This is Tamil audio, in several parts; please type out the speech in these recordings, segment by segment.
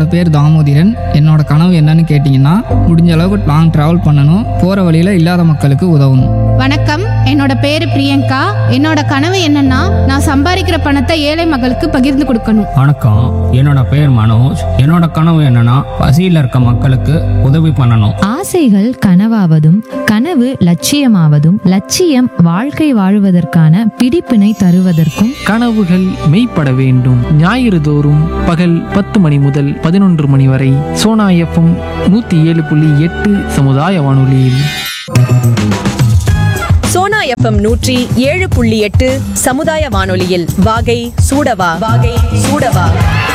பேர் தாமோதிரன் என்னோட கனவு என்னன்னு கேட்டிங்கன்னா முடிஞ்ச அளவுக்கு லாங் ட்ராவல் பண்ணணும் போகிற வழியில் இல்லாத மக்களுக்கு உதவணும் வணக்கம் என்னோட பேரு பிரியங்கா என்னோட கனவு என்னன்னா நான் சம்பாதிக்கிற பணத்தை ஏழை மக்களுக்கு பகிர்ந்து கொடுக்கணும் வணக்கம் என்னோட பேர் மனோஜ் என்னோட கனவு என்னன்னா பசியில் இருக்க மக்களுக்கு உதவி பண்ணணும் ஆசைகள் கனவாவதும் கனவு லட்சியமாவதும் லட்சியம் வாழ்க்கை வாழுவதற்கான பிடிப்பினை தருவதற்கும் கனவுகள் மெய்ப்பட வேண்டும் ஞாயிறு தோறும் பகல் பத்து மணி முதல் பதினொன்று மணி வரை சோனா எஃப்எம் நூற்றி ஏழு புள்ளி எட்டு சமுதாய வானொலியில் சோனா எஃப்எம் நூற்றி ஏழு புள்ளி எட்டு சமுதாய வானொலியில் வாகை சூடவா வாகை சூடவா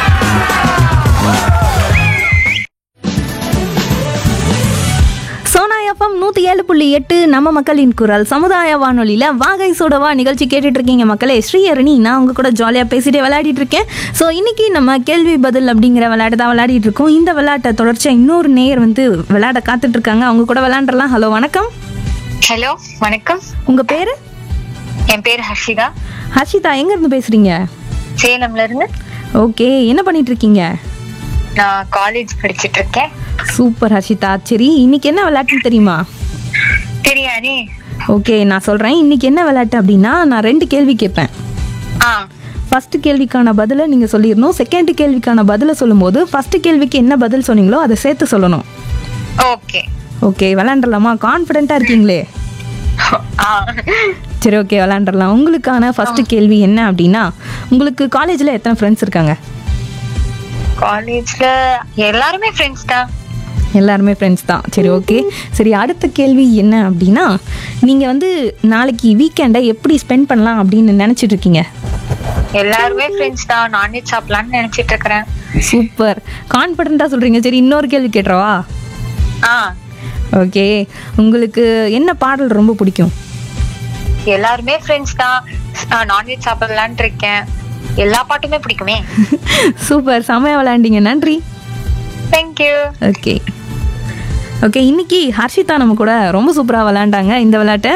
சோனா எஃப்எம் நூற்றி ஏழு புள்ளி எட்டு நம்ம மக்களின் குரல் சமுதாய வானொலியில் வாகை சூடவா நிகழ்ச்சி கேட்டுட்டு இருக்கீங்க மக்களே ஸ்ரீஹரணி நான் உங்க கூட ஜாலியாக பேசிட்டே விளையாடிட்டு இருக்கேன் ஸோ இன்னைக்கு நம்ம கேள்வி பதில் அப்படிங்கிற விளையாட்டு தான் விளையாடிட்டு இருக்கோம் இந்த விளையாட்டை தொடர்ச்சியாக இன்னொரு நேயர் வந்து விளையாட காத்துட்டு இருக்காங்க அவங்க கூட விளையாண்டுறலாம் ஹலோ வணக்கம் ஹலோ வணக்கம் உங்கள் பேர் என் பேர் ஹர்ஷிதா ஹர்ஷிதா எங்கேருந்து பேசுகிறீங்க சேலம்ல இருந்து ஓகே என்ன பண்ணிட்டு இருக்கீங்க நான் காலேஜ் படிச்சிட்டு இருக்கேன் சூப்பர் ஹர்ஷிதா சரி இன்னைக்கு என்ன விளையாட்டுன்னு தெரியுமா தெரியாதே ஓகே நான் சொல்கிறேன் இன்னைக்கு என்ன விளையாட்டு அப்படின்னா நான் ரெண்டு கேள்வி கேட்பேன் ஆ ஃபர்ஸ்ட் கேள்விக்கான பதிலை நீங்கள் சொல்லிடணும் செகண்ட் கேள்விக்கான பதிலை சொல்லும்போது ஃபர்ஸ்ட் கேள்விக்கு என்ன பதில் சொன்னீங்களோ அதை சேர்த்து சொல்லணும் ஓகே ஓகே விளாண்டுலாமா கான்ஃபிடென்ட்டாக இருக்கீங்களே ஆ சரி ஓகே விளாண்டுறலாம் உங்களுக்கான ஃபர்ஸ்ட் கேள்வி என்ன அப்படின்னா உங்களுக்கு காலேஜில் எத்தனை ஃப்ரெண்ட்ஸ் இருக்காங்க காலேஜ்ல எல்லாருமே ஃப்ரெண்ட்ஸ் தான் எல்லாருமே ஃப்ரெண்ட்ஸ் தான் சரி ஓகே சரி அடுத்த கேள்வி என்ன அப்படின்னா நீங்கள் வந்து நாளைக்கு வீக்கெண்டை எப்படி ஸ்பெண்ட் பண்ணலாம் அப்படின்னு நினச்சிட்டு இருக்கீங்க எல்லாருமே ஃப்ரெண்ட்ஸ் தான் நான்வெஜ் சாப்பிடலாம்னு நினைச்சிட்டு இருக்கிறேன் சூப்பர் கான்ஃபிடென்ட்டாக சொல்கிறீங்க சரி இன்னொரு கேள்வி கேட்டுறவா ஆ ஓகே உங்களுக்கு என்ன பாடல் ரொம்ப பிடிக்கும் எல்லாருமே ஃப்ரெண்ட்ஸ் தான் நான்வெஜ் சாப்பிடலான்ட்டு இருக்கேன் எல்லா பாட்டுமே பிடிக்குமே சூப்பர் செமையா விளையாண்டீங்க நன்றி தேங்க்யூ ஓகே ஓகே இன்னைக்கு ஹர்ஷிதா நம்ம கூட ரொம்ப சூப்பராக விளையாண்டாங்க இந்த விளையாட்டை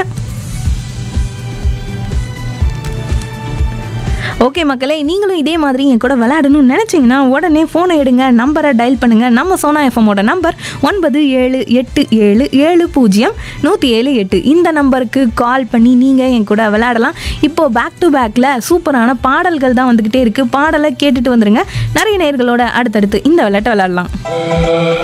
ஓகே மக்களே நீங்களும் இதே மாதிரி என் கூட விளையாடணும்னு நினச்சிங்கன்னா உடனே ஃபோனை எடுங்க நம்பரை டயல் பண்ணுங்கள் நம்ம சோனா எஃப்எம்மோட நம்பர் ஒன்பது ஏழு எட்டு ஏழு ஏழு பூஜ்ஜியம் நூற்றி ஏழு எட்டு இந்த நம்பருக்கு கால் பண்ணி நீங்கள் என் கூட விளையாடலாம் இப்போது பேக் டு பேக்கில் சூப்பரான பாடல்கள் தான் வந்துக்கிட்டே இருக்குது பாடலை கேட்டுட்டு வந்துருங்க நிறைய நேர்களோட அடுத்தடுத்து இந்த விளையாட்டை விளையாடலாம்